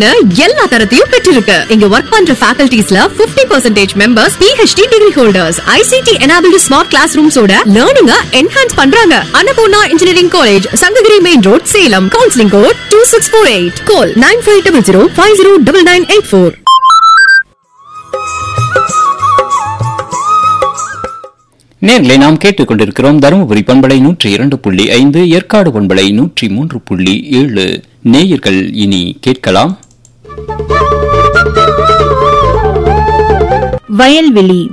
அப்படின்னு எல்லா தரத்தையும் பெற்றிருக்கு இங்க ஒர்க் பண்ற ஃபேக்கல்டிஸ்ல 50% percentage members PhD degree holders ICT enabled smart class ரூம்ஸோட லேர்னிங்க என்ஹான்ஸ் பண்றாங்க Annapoorna engineering college Sankagiri main road Salem counselling code two six four eight call nine five double zero five zero double nine eight four நேர்களை நாம் கேட்டுக்கொண்டிருக்கிறோம் தருமபுரி பண்பலை நூற்றி இரண்டு புள்ளி ஐந்து ஏற்காடு பண்பலை நூற்றி மூன்று புள்ளி ஏழு நேயர்கள் இனி கேட்கலாம் வயல்வெளி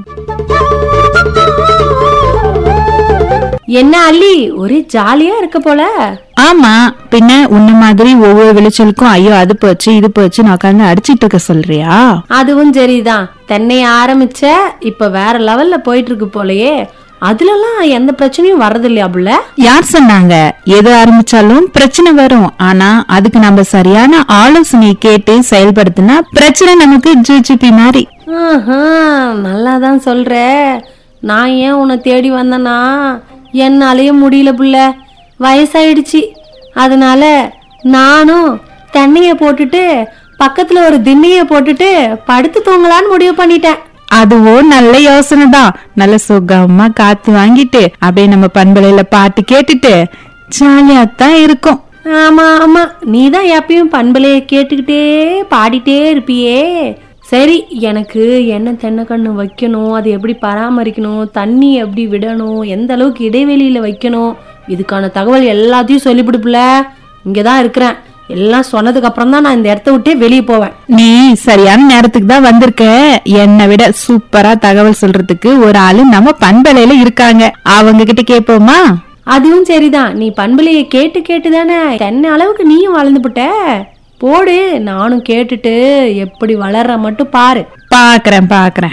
என்ன அள்ளி ஒரே ஜாலியா இருக்க போல ஆமா பின்ன உன்ன மாதிரி ஒவ்வொரு விளைச்சலுக்கும் ஐயோ அது போச்சு இது போச்சு நான் உட்காந்து அடிச்சிட்டு இருக்க சொல்றியா அதுவும் சரிதான் தென்னை ஆரம்பிச்ச இப்ப வேற லெவல்ல போயிட்டு இருக்கு போலயே அதுலலாம் எந்த பிரச்சனையும் வர்றது இல்லையா புள்ள யார் சொன்னாங்க எது ஆரம்பிச்சாலும் பிரச்சனை வரும் ஆனா அதுக்கு நம்ம சரியான ஆலோசனை கேட்டு செயல்படுத்தினா பிரச்சனை நமக்கு ஜிஜிபி மாதிரி ஆஹா, நல்லாதான் சொல்ற நான் ஏன் உன்னை தேடி வந்தேனா என்னாலயே முடியல புள்ள வயசாயிடுச்சு அதனால நானும் தென்னைய போட்டுட்டு பக்கத்துல ஒரு திண்ணைய போட்டுட்டு படுத்து தூங்கலான்னு முடிவு பண்ணிட்டேன் அதுவும் நல்ல யோசனை தான் நல்ல சுகமா காத்து வாங்கிட்டு அப்படியே நம்ம பண்பலையில பாட்டு கேட்டுட்டு ஜாலியா தான் இருக்கும் ஆமா ஆமா நீ தான் எப்பயும் பண்பலைய கேட்டுக்கிட்டே பாடிட்டே இருப்பியே சரி எனக்கு என்ன தென்னைக்கண்ணு வைக்கணும் அது எப்படி பராமரிக்கணும் தண்ணி எப்படி விடணும் எந்த அளவுக்கு இடைவெளியில வைக்கணும் இதுக்கான தகவல் எல்லாத்தையும் சொல்லிவிடுப்புல இங்கே தான் இருக்கிறேன் எல்லாம் சொன்னதுக்கு அப்புறம் தான் நான் இந்த இடத்த விட்டே வெளியே போவேன் நீ சரியான நேரத்துக்கு தான் வந்திருக்க என்னை விட சூப்பரா தகவல் சொல்றதுக்கு ஒரு ஆளு நம்ம பண்பலையில இருக்காங்க அவங்க கிட்ட கேட்போமா அதுவும் சரிதான் நீ பண்பலைய கேட்டு கேட்டு தானே தென்னை அளவுக்கு நீயும் வளர்ந்து புட்ட போடு நானும் கேட்டுட்டு எப்படி வளர்ற மட்டும் பாரு பாக்குறேன் பாக்குறேன்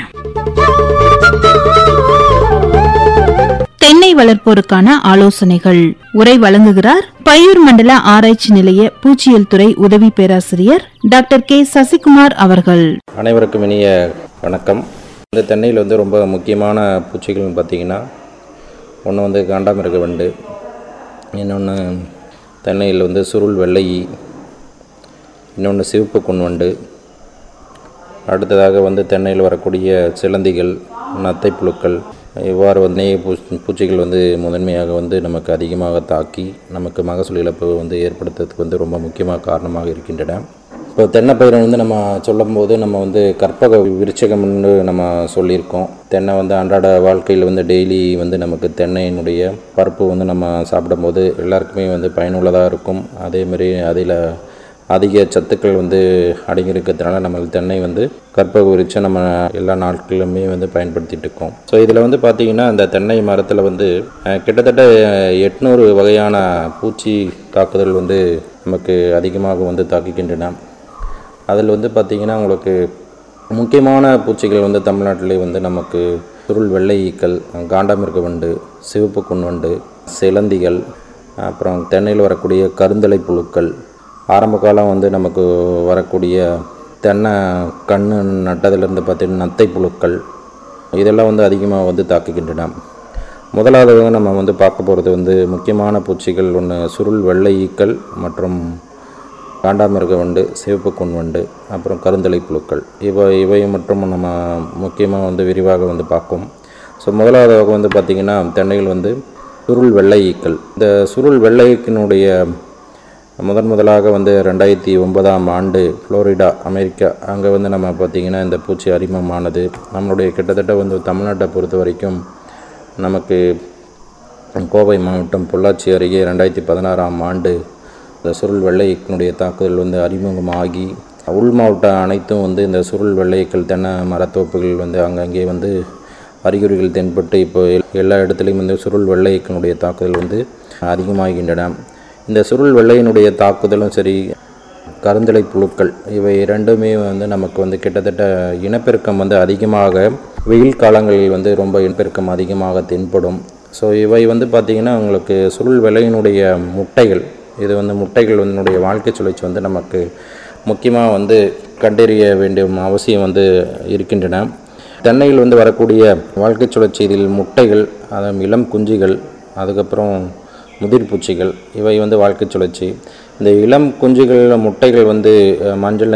தென்னை வளர்ப்போருக்கான ஆலோசனைகள் உரை வழங்குகிறார் பையூர் மண்டல ஆராய்ச்சி நிலைய பூச்சியல் துறை உதவி பேராசிரியர் டாக்டர் கே சசிகுமார் அவர்கள் அனைவருக்கும் இனிய வணக்கம் இந்த தென்னையில் வந்து ரொம்ப முக்கியமான பூச்சிகள்னு பார்த்தீங்கன்னா ஒன்று வந்து காண்டாமிருக வண்டு இன்னொன்று தென்னையில் வந்து சுருள் வெள்ளை ஈ இன்னொன்று சிவப்பு குன்வண்டு அடுத்ததாக வந்து தென்னையில் வரக்கூடிய சிலந்திகள் நத்தை புழுக்கள் இவ்வாறு வந்து நெய் பூ பூச்சிகள் வந்து முதன்மையாக வந்து நமக்கு அதிகமாக தாக்கி நமக்கு மகசூல் இழப்பு வந்து ஏற்படுத்துறதுக்கு வந்து ரொம்ப முக்கியமாக காரணமாக இருக்கின்றன இப்போ தென்னைப்பயிரை வந்து நம்ம சொல்லும்போது நம்ம வந்து கற்பக விருச்சகம்னு நம்ம சொல்லியிருக்கோம் தென்னை வந்து அன்றாட வாழ்க்கையில் வந்து டெய்லி வந்து நமக்கு தென்னையினுடைய பருப்பு வந்து நம்ம சாப்பிடும்போது எல்லாருக்குமே வந்து பயனுள்ளதாக இருக்கும் அதேமாரி அதில் அதிக சத்துக்கள் வந்து அடங்கியிருக்கிறதுனால நம்ம தென்னை வந்து கற்பக விரிச்சு நம்ம எல்லா நாட்களிலுமே வந்து பயன்படுத்திட்டு இருக்கோம் ஸோ இதில் வந்து பார்த்திங்கன்னா இந்த தென்னை மரத்தில் வந்து அஹ், கிட்டத்தட்ட எட்நூறு வகையான பூச்சி தாக்குதல் வந்து நமக்கு அதிகமாக வந்து தாக்குகின்றன அதில் வந்து பார்த்திங்கன்னா உங்களுக்கு முக்கியமான பூச்சிகள் வந்து தமிழ்நாட்டிலே வந்து நமக்கு சுருள் வெள்ளை ஈக்கள் காண்டாமிருக வண்டு சிவப்பு குன்வண்டு சிலந்திகள் அப்புறம் தென்னையில் வரக்கூடிய கருந்தலை புழுக்கள் ஆரம்ப காலம் வந்து நமக்கு வரக்கூடிய தென்னை கண்ணு நட்டதிலிருந்து பார்த்தீங்கன்னா நத்தை புழுக்கள் இதெல்லாம் வந்து அதிகமாக வந்து தாக்குகின்றன முதலாவது வந்து நம்ம வந்து பார்க்க போகிறது வந்து முக்கியமான பூச்சிகள் ஒன்று சுருள் வெள்ளை ஈக்கள் மற்றும் காண்டாமிருக வண்டு சிவப்பு கொன் வண்டு அப்புறம் கருந்தலை புழுக்கள் இவை இவை மற்றும் நம்ம முக்கியமாக வந்து விரிவாக வந்து பார்ப்போம் ஸோ முதலாவதாக வந்து பார்த்திங்கன்னா தென்னைகள் வந்து சுருள் வெள்ளை ஈக்கள் இந்த சுருள் வெள்ளை ஈக்கினுடைய முதன் முதலாக வந்து ரெண்டாயிரத்தி ஒன்பதாம் ஆண்டு ஃப்ளோரிடா அமெரிக்கா அங்கே வந்து நம்ம பார்த்திங்கன்னா இந்த பூச்சி அறிமுகமானது நம்மளுடைய கிட்டத்தட்ட வந்து தமிழ்நாட்டை பொறுத்த வரைக்கும் நமக்கு கோவை மாவட்டம் பொள்ளாச்சி அருகே ரெண்டாயிரத்தி பதினாறாம் ஆண்டு இந்த சுருள் வெள்ளையக்கினுடைய தாக்குதல் வந்து அறிமுகமாகி உள் மாவட்டம் அனைத்தும் வந்து இந்த சுருள் வெள்ளையக்கள் தென்னை மரத்தோப்புகள் வந்து அங்கங்கே வந்து அறிகுறிகள் தென்பட்டு இப்போ எல்- எல்லா இடத்துலையும் வந்து சுருள் வெள்ளையக்கினுடைய தாக்குதல் வந்து அதிகமாகின்றன இந்த சுருள் வெள்ளையினுடைய தாக்குதலும் சரி கருந்தலை புழுக்கள் இவை இரண்டுமே வந்து நமக்கு வந்து கிட்டத்தட்ட இனப்பெருக்கம் வந்து அதிகமாக வெயில் காலங்களில் வந்து ரொம்ப இனப்பெருக்கம் அதிகமாக தென்படும் ஸோ இவை வந்து பார்த்திங்கன்னா உங்களுக்கு சுருள் வெள்ளையினுடைய முட்டைகள் இது வந்து முட்டைகள் வந்து வாழ்க்கை சுழற்சி வந்து நமக்கு முக்கியமாக வந்து கண்டறிய வேண்டிய அவசியம் வந்து இருக்கின்றன தென்னையில் வந்து வரக்கூடிய வாழ்க்கை சுழற்சி இதில் முட்டைகள் அதாவது இளம் குஞ்சுகள் அதுக்கப்புறம் முதிர் பூச்சிகள் இவை வந்து வாழ்க்கை சுழற்சி இந்த இளம் குஞ்சுகள் முட்டைகள் வந்து அஹ், மஞ்சள்